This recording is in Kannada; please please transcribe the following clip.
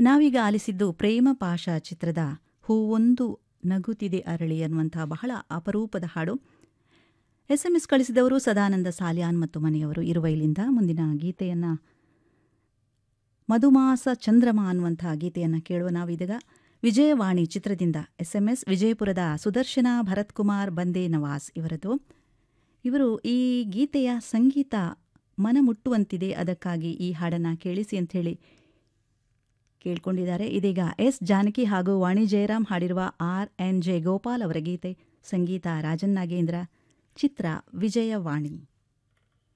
ನಾವೀಗ ಆಲಿಸಿದ್ದು ಪ್ರೇಮ ಪಾಶ ಚಿತ್ರದ ಹೂವೊಂದು ನಗುತ್ತಿದೆ ಅರಳಿ ಅನ್ನುವಂಥ ಬಹಳ ಅಪರೂಪದ ಹಾಡು ಎಸ್ ಎಂ ಎಸ್ ಕಳಿಸಿದವರು ಸದಾನಂದ ಸಾಲ್ಯಾನ್ ಮತ್ತು ಮನೆಯವರು ಇರುವೈಲಿಂದ ಮುಂದಿನ ಗೀತೆಯನ್ನು ಮಧುಮಾಸ ಚಂದ್ರಮ ಅನ್ನುವಂಥ ಗೀತೆಯನ್ನು ಕೇಳುವ ನಾವಿದೀಗ ವಿಜಯವಾಣಿ ಚಿತ್ರದಿಂದ ಎಸ್ ಎಂ ಎಸ್ ವಿಜಯಪುರದ ಸುದರ್ಶನ ಭರತ್ ಕುಮಾರ್ ಬಂದೇ ನವಾಸ್ ಇವರದು ಇವರು ಈ ಗೀತೆಯ ಸಂಗೀತ ಮನಮುಟ್ಟುವಂತಿದೆ ಅದಕ್ಕಾಗಿ ಈ ಹಾಡನ್ನು ಕೇಳಿಸಿ ಅಂಥೇಳಿ ಕೇಳ್ಕೊಂಡಿದ್ದಾರೆ ಇದೀಗ ಎಸ್ ಜಾನಕಿ ಹಾಗೂ ವಾಣಿ ಜಯರಾಮ್ ಹಾಡಿರುವ ಆರ್ ಎನ್ ಜೆ ಗೋಪಾಲ್ ಅವರ ಗೀತೆ ಸಂಗೀತ ರಾಜನ್ ನಾಗೇಂದ್ರ ಚಿತ್ರ ವಿಜಯವಾಣಿ